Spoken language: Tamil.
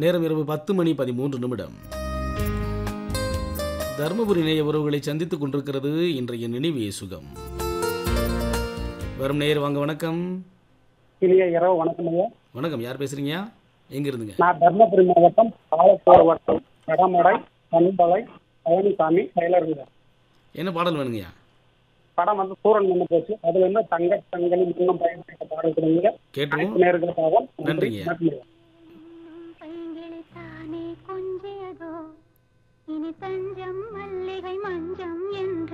நேரம் இரவு பத்து மணி பதிமூன்று நிமிடம் தருமபுரி நேய உறவுகளை சந்தித்துக் கொண்டிருக்கிறது இன்றைய நினைவே சுகம் வரும் நேயர் வாங்க வணக்கம் இனிய இரவு வணக்கம் ஐயா வணக்கம் யார் பேசுறீங்க எங்க இருந்துங்க நான் தர்மபுரி மாவட்டம் ஆலத்தூர் வட்டம் கடமடை பண்பலை பழனிசாமி டெய்லருங்க என்ன பாடல் வேணுங்கய்யா படம் வந்து சூரன் மண்ணு போச்சு அதுல இருந்து தங்க தங்களின் இன்னும் பயன்படுத்த பாடல் கொடுங்க கேட்டுருவோம் அனைத்து நேர்களுக்காக நன்றிங்க. நன்றி